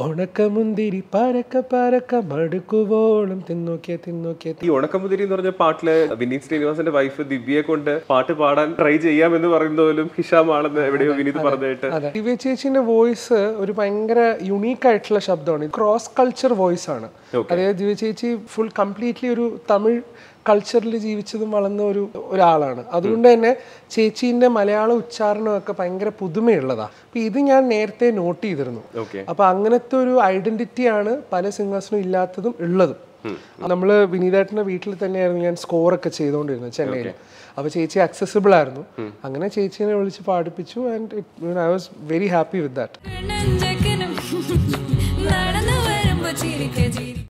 ഉണക്കമുന്തിരി പരക്ക പരക്ക മടുക്കുവോളം തിന്നോക്കിയ തിന്നോക്കിയ ഈ ഉണക്കമുതിരി എന്ന് പറഞ്ഞ പാട്ടില് വിനീത് ശ്രീനിവാസന്റെ വൈഫ് ദിവ്യയെ കൊണ്ട് പാട്ട് പാടാൻ ട്രൈ ചെയ്യാമെന്ന് പറയുന്ന പോലും ഹിഷാം ആണെന്ന് എവിടെയോ വിനീത് പറഞ്ഞതായിട്ട് അതെ ദിവ്യ ചേച്ചിന്റെ വോയിസ് ഒരു ഭയങ്കര യുണീക്ക് ആയിട്ടുള്ള ശബ്ദമാണ് ക്രോസ് കൾച്ചർ വോയിസ് ആണ് അതായത് ദിവ്യ ചേച്ചി ഫുൾ കംപ്ലീറ്റ്ലി ഒരു തമിഴ് കൾച്ചറിൽ ജീവിച്ചതും വളർന്ന ഒരു ഒരാളാണ് അതുകൊണ്ട് തന്നെ ചേച്ചീന്റെ മലയാള ഉച്ചാരണമൊക്കെ ഭയങ്കര പുതുമയുള്ളതാ അപ്പൊ ഇത് ഞാൻ നേരത്തെ നോട്ട് ചെയ്തിരുന്നു ഓക്കെ അപ്പൊ അങ്ങനത്തെ ഒരു ഐഡന്റിറ്റിയാണ് പല സിംഗേഴ്സിനും ഇല്ലാത്തതും ഉള്ളതും നമ്മള് വിനീതേട്ടന്റെ വീട്ടിൽ തന്നെയായിരുന്നു ഞാൻ സ്കോർ ഒക്കെ ചെയ്തുകൊണ്ടിരുന്നത് ചെന്നൈയിൽ അപ്പൊ ചേച്ചി അക്സസിബിൾ ആയിരുന്നു അങ്ങനെ ചേച്ചീനെ വിളിച്ച് പാടിപ്പിച്ചു and I was very happy with that നെഞ്ചക്കനും നടന്നു വരുമ്പോ ചിരിക്ക